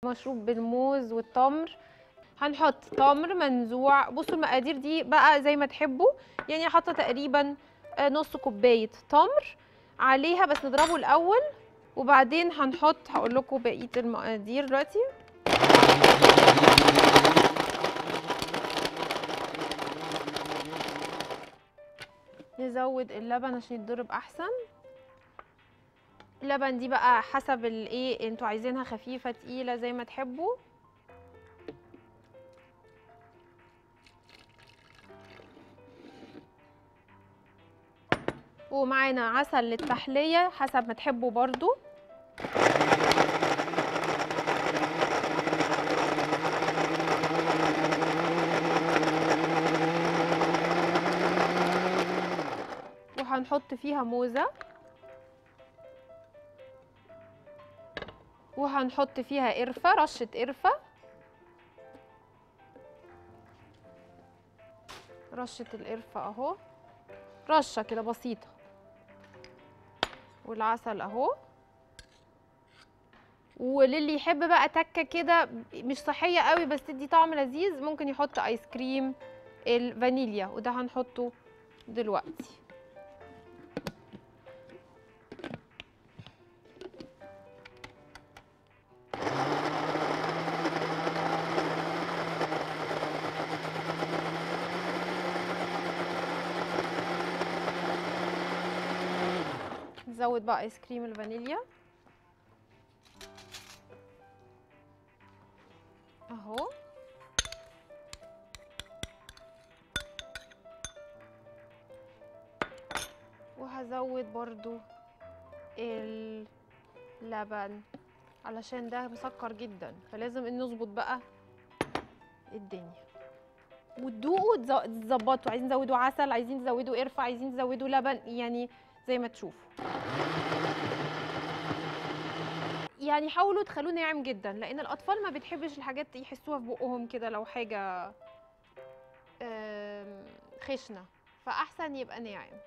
مشروب بالموز والتمر هنحط تمر منزوع بصوا المقادير دي بقى زي ما تحبوا يعني حاطه تقريبا آه، نص كوبايه تمر عليها بس نضربه الاول وبعدين هنحط هقول لكم بقيه المقادير دلوقتي نزود اللبن عشان يتضرب احسن اللبن دي بقى حسب الايه انتوا عايزينها خفيفه تقيله زي ما تحبوا ومعانا عسل للتحليه حسب ما تحبوا برضو وهنحط فيها موزه وهنحط فيها قرفة رشة قرفة رشة القرفة اهو رشة كده بسيطة والعسل اهو وللي يحب بقى تكة كده مش صحية قوي بس تدي طعم لذيذ ممكن يحط ايس كريم الفانيليا وده هنحطه دلوقتي نزود بقى ايس كريم الفانيليا اهو وهزود برضو اللبن علشان ده مسكر جدا فلازم ان نظبط بقى الدنيا وتدوقوا تز- تظبطوا عايزين تزودوا عسل عايزين تزودوا قرفه عايزين تزودوا لبن يعني زي ما تشوفوا يعني حاولوا تخلوه ناعم جدا لان الاطفال ما بتحبش الحاجات يحسوها في بقهم كده لو حاجه آم، خشنه فاحسن يبقى ناعم